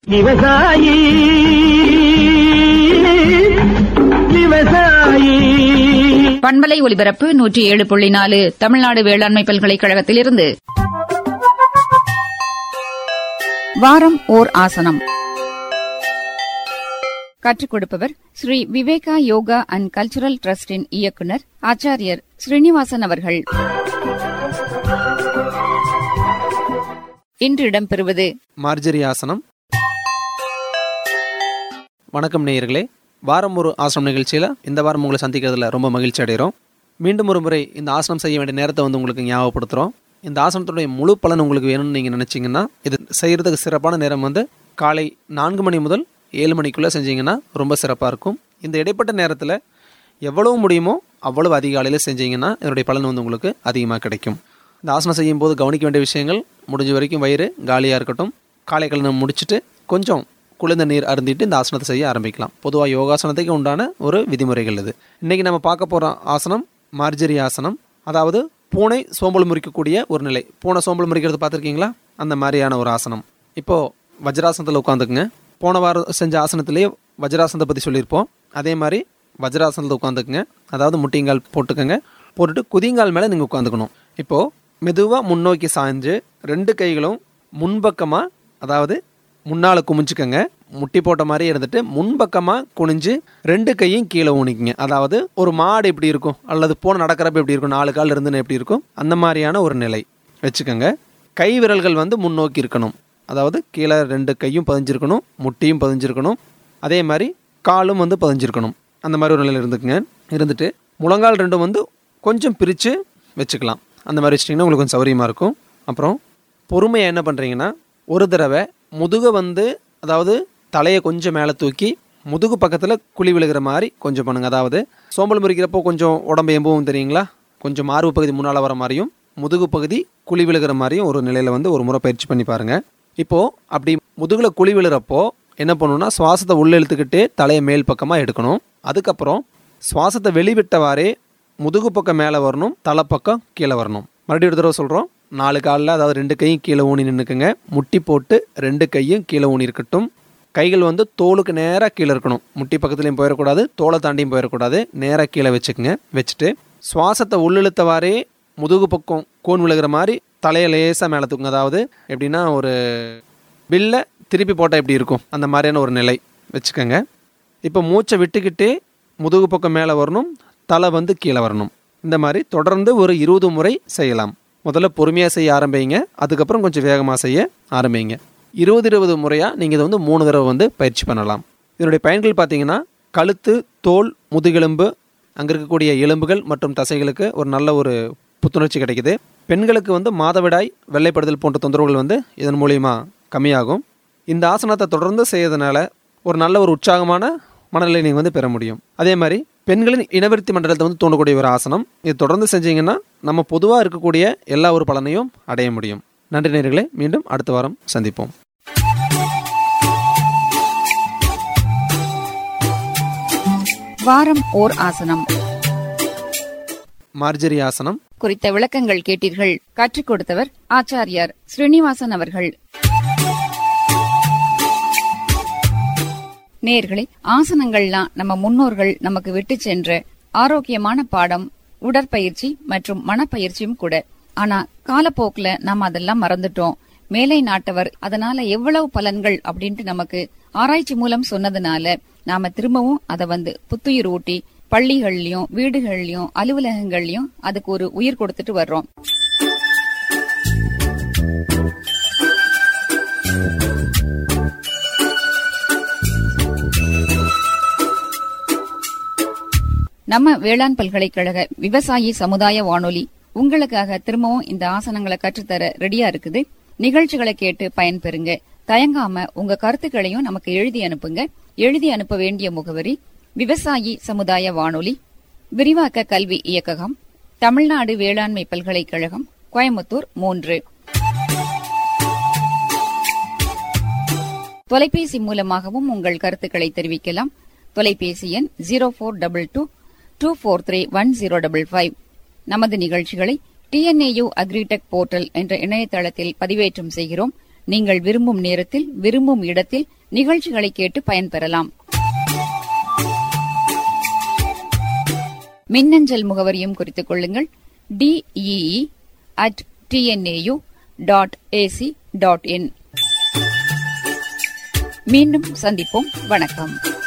விவசாயி விவசாயி பண்பலை ஒலிபரப்பு நூற்றி ஏழு புள்ளி நாலு தமிழ்நாடு வேளாண்மை பல்கலைக்கழகத்திலிருந்து வாரம் ஓர் ஆசனம் கற்றுக் கொடுப்பவர் ஸ்ரீ விவேகா யோகா அண்ட் கல்ச்சுரல் டிரஸ்டின் இயக்குனர் ஆச்சாரியர் ஸ்ரீனிவாசன் அவர்கள் இன்று இடம்பெறுவது மார்ஜரி ஆசனம் வணக்கம் நேயர்களே வாரம் ஒரு ஆசனம் நிகழ்ச்சியில் இந்த வாரம் உங்களை சந்திக்கிறதுல ரொம்ப மகிழ்ச்சி அடைகிறோம் மீண்டும் ஒரு முறை இந்த ஆசனம் செய்ய வேண்டிய நேரத்தை வந்து உங்களுக்கு ஞாபகப்படுத்துகிறோம் இந்த ஆசனத்துடைய முழு பலன் உங்களுக்கு வேணும்னு நீங்கள் நினச்சிங்கன்னா இது செய்கிறதுக்கு சிறப்பான நேரம் வந்து காலை நான்கு மணி முதல் ஏழு மணிக்குள்ளே செஞ்சீங்கன்னா ரொம்ப சிறப்பாக இருக்கும் இந்த இடைப்பட்ட நேரத்தில் எவ்வளவு முடியுமோ அவ்வளவு அதிகாலையில் செஞ்சீங்கன்னா இதனுடைய பலன் வந்து உங்களுக்கு அதிகமாக கிடைக்கும் இந்த ஆசனம் செய்யும் போது கவனிக்க வேண்டிய விஷயங்கள் முடிஞ்ச வரைக்கும் வயிறு காலியாக இருக்கட்டும் காலை கலனம் முடிச்சுட்டு கொஞ்சம் குளிர்ந்த நீர் அருந்திட்டு இந்த ஆசனத்தை செய்ய ஆரம்பிக்கலாம் பொதுவாக யோகாசனத்துக்கு உண்டான ஒரு விதிமுறைகள் இது இன்றைக்கி நம்ம பார்க்க போகிற ஆசனம் மார்ஜரி ஆசனம் அதாவது பூனை சோம்பல் முறிக்கக்கூடிய ஒரு நிலை பூனை சோம்பல் முறிக்கிறது பார்த்துருக்கீங்களா அந்த மாதிரியான ஒரு ஆசனம் இப்போது வஜ்ராசனத்தில் உட்காந்துக்குங்க போன வாரம் செஞ்ச ஆசனத்திலேயே வஜ்ராசனத்தை பற்றி சொல்லியிருப்போம் அதே மாதிரி வஜ்ராசனத்தில் உட்காந்துக்குங்க அதாவது முட்டிங்கால் போட்டுக்கோங்க போட்டுட்டு குதிங்கால் மேலே நீங்கள் உட்காந்துக்கணும் இப்போது மெதுவாக முன்னோக்கி சாய்ஞ்சு ரெண்டு கைகளும் முன்பக்கமாக அதாவது முன்னால் குமிஞ்சுக்கங்க முட்டி போட்ட மாதிரி இருந்துட்டு முன்பக்கமாக குனிஞ்சு ரெண்டு கையும் கீழே ஊனிக்குங்க அதாவது ஒரு மாடு எப்படி இருக்கும் அல்லது போன நடக்கிறப்ப எப்படி இருக்கும் நாலு கால் இருந்துன்னு எப்படி இருக்கும் அந்த மாதிரியான ஒரு நிலை வச்சுக்கோங்க கை விரல்கள் வந்து முன்னோக்கி இருக்கணும் அதாவது கீழே ரெண்டு கையும் பதிஞ்சிருக்கணும் முட்டியும் பதிஞ்சிருக்கணும் அதே மாதிரி காலும் வந்து பதிஞ்சிருக்கணும் அந்த மாதிரி ஒரு நிலையில் இருந்துக்குங்க இருந்துட்டு முழங்கால் ரெண்டும் வந்து கொஞ்சம் பிரித்து வச்சுக்கலாம் அந்த மாதிரி வச்சிட்டிங்கன்னா உங்களுக்கு கொஞ்சம் சௌரியமாக இருக்கும் அப்புறம் பொறுமையாக என்ன பண்ணுறீங்கன்னா ஒரு தடவை முதுகை வந்து அதாவது தலையை கொஞ்சம் மேலே தூக்கி முதுகு பக்கத்தில் குழி விழுகிற மாதிரி கொஞ்சம் பண்ணுங்கள் அதாவது சோம்பல் முறிக்கிறப்போ கொஞ்சம் உடம்பு எம்பவும் தெரியுங்களா கொஞ்சம் மார்பு பகுதி முன்னால் வர மாதிரியும் முதுகு பகுதி குழி விழுகிற மாதிரியும் ஒரு நிலையில் வந்து ஒரு முறை பயிற்சி பண்ணி பாருங்கள் இப்போது அப்படி முதுகில் குழி விழுறப்போ என்ன பண்ணணும்னா சுவாசத்தை உள்ளே இழுத்துக்கிட்டே தலையை மேல் பக்கமாக எடுக்கணும் அதுக்கப்புறம் சுவாசத்தை வெளிவிட்டவாறே முதுகு பக்கம் மேலே வரணும் தலைப்பக்கம் கீழே வரணும் மறுபடியும் ஒரு தடவை சொல்கிறோம் நாலு காலில் அதாவது ரெண்டு கையும் கீழே ஊனி நின்றுக்குங்க முட்டி போட்டு ரெண்டு கையும் கீழே ஊனி இருக்கட்டும் கைகள் வந்து தோலுக்கு நேராக கீழே இருக்கணும் முட்டி பக்கத்துலேயும் போயிடக்கூடாது தோலை தாண்டியும் போயிடக்கூடாது நேராக கீழே வச்சுக்கோங்க வச்சுட்டு சுவாசத்தை உள்ளிழுத்தவாறே முதுகு பக்கம் கோன் விழுகிற மாதிரி தலையை லேசாக மேலே தூக்குங்க அதாவது எப்படின்னா ஒரு பில்லை திருப்பி போட்டால் எப்படி இருக்கும் அந்த மாதிரியான ஒரு நிலை வச்சுக்கோங்க இப்போ மூச்சை விட்டுக்கிட்டே முதுகு பக்கம் மேலே வரணும் தலை வந்து கீழே வரணும் இந்த மாதிரி தொடர்ந்து ஒரு இருபது முறை செய்யலாம் முதல்ல பொறுமையாக செய்ய ஆரம்பிங்க அதுக்கப்புறம் கொஞ்சம் வேகமாக செய்ய ஆரம்பிங்க இருபது இருபது முறையாக நீங்கள் இதை வந்து மூணு தடவை வந்து பயிற்சி பண்ணலாம் இதனுடைய பயன்கள் பார்த்தீங்கன்னா கழுத்து தோல் முதுகெலும்பு அங்கே இருக்கக்கூடிய எலும்புகள் மற்றும் தசைகளுக்கு ஒரு நல்ல ஒரு புத்துணர்ச்சி கிடைக்குது பெண்களுக்கு வந்து மாதவிடாய் வெள்ளைப்படுதல் போன்ற தொந்தரவுகள் வந்து இதன் மூலிமா கம்மியாகும் இந்த ஆசனத்தை தொடர்ந்து செய்யறதுனால ஒரு நல்ல ஒரு உற்சாகமான மனநிலை நீங்கள் வந்து பெற முடியும் அதே மாதிரி பெண்களின் இனவிருத்தி மண்டலத்தை வந்து தூண்டக்கூடிய ஒரு ஆசனம் இது தொடர்ந்து செஞ்சீங்கன்னா நம்ம பொதுவாக இருக்கக்கூடிய எல்லா ஒரு பலனையும் அடைய முடியும் நன்றி நேர்களே மீண்டும் அடுத்த வாரம் சந்திப்போம் வாரம் ஓர் ஆசனம் மார்ஜரி ஆசனம் குறித்த விளக்கங்கள் கேட்டீர்கள் கற்றுக் கொடுத்தவர் ஆச்சாரியார் ஸ்ரீனிவாசன் அவர்கள் நேர்களே ஆசனங்கள்லாம் நம்ம முன்னோர்கள் நமக்கு விட்டு சென்ற ஆரோக்கியமான பாடம் உடற்பயிற்சி மற்றும் மனப்பயிற்சியும் கூட ஆனா காலப்போக்குல நாம அதெல்லாம் மறந்துட்டோம் மேலை நாட்டவர் அதனால எவ்வளவு பலன்கள் அப்படின்ட்டு நமக்கு ஆராய்ச்சி மூலம் சொன்னதுனால நாம திரும்பவும் அதை வந்து புத்துயிர் ஊட்டி பள்ளிகள்லயும் வீடுகள்லயும் அலுவலகங்கள்லயும் அதுக்கு ஒரு உயிர் கொடுத்துட்டு வர்றோம் நம்ம வேளாண் பல்கலைக்கழக விவசாயி சமுதாய வானொலி உங்களுக்காக திரும்பவும் இந்த ஆசனங்களை கற்றுத்தர ரெடியா இருக்குது நிகழ்ச்சிகளை கேட்டு பயன்பெறுங்க தயங்காம உங்க கருத்துக்களையும் நமக்கு எழுதி அனுப்புங்க எழுதி அனுப்ப வேண்டிய முகவரி விவசாயி சமுதாய வானொலி விரிவாக்க கல்வி இயக்ககம் தமிழ்நாடு வேளாண்மை பல்கலைக்கழகம் கோயம்புத்தூர் மூன்று தொலைபேசி மூலமாகவும் உங்கள் கருத்துக்களை தெரிவிக்கலாம் தொலைபேசி எண் zero four double two two four three one zero double five நமது நிகழ்ச்சிகளை டிஎன்ஏயு அக்ரிடெக் போர்ட்டல் என்ற இணையதளத்தில் பதிவேற்றம் செய்கிறோம் நீங்கள் விரும்பும் நேரத்தில் விரும்பும் இடத்தில் நிகழ்ச்சிகளை கேட்டு பயன்பெறலாம் மின்னஞ்சல் முகவரியும் குறித்துக் கொள்ளுங்கள் DEE at TNAU dot AC dot in மீண்டும் சந்திப்போம் வணக்கம்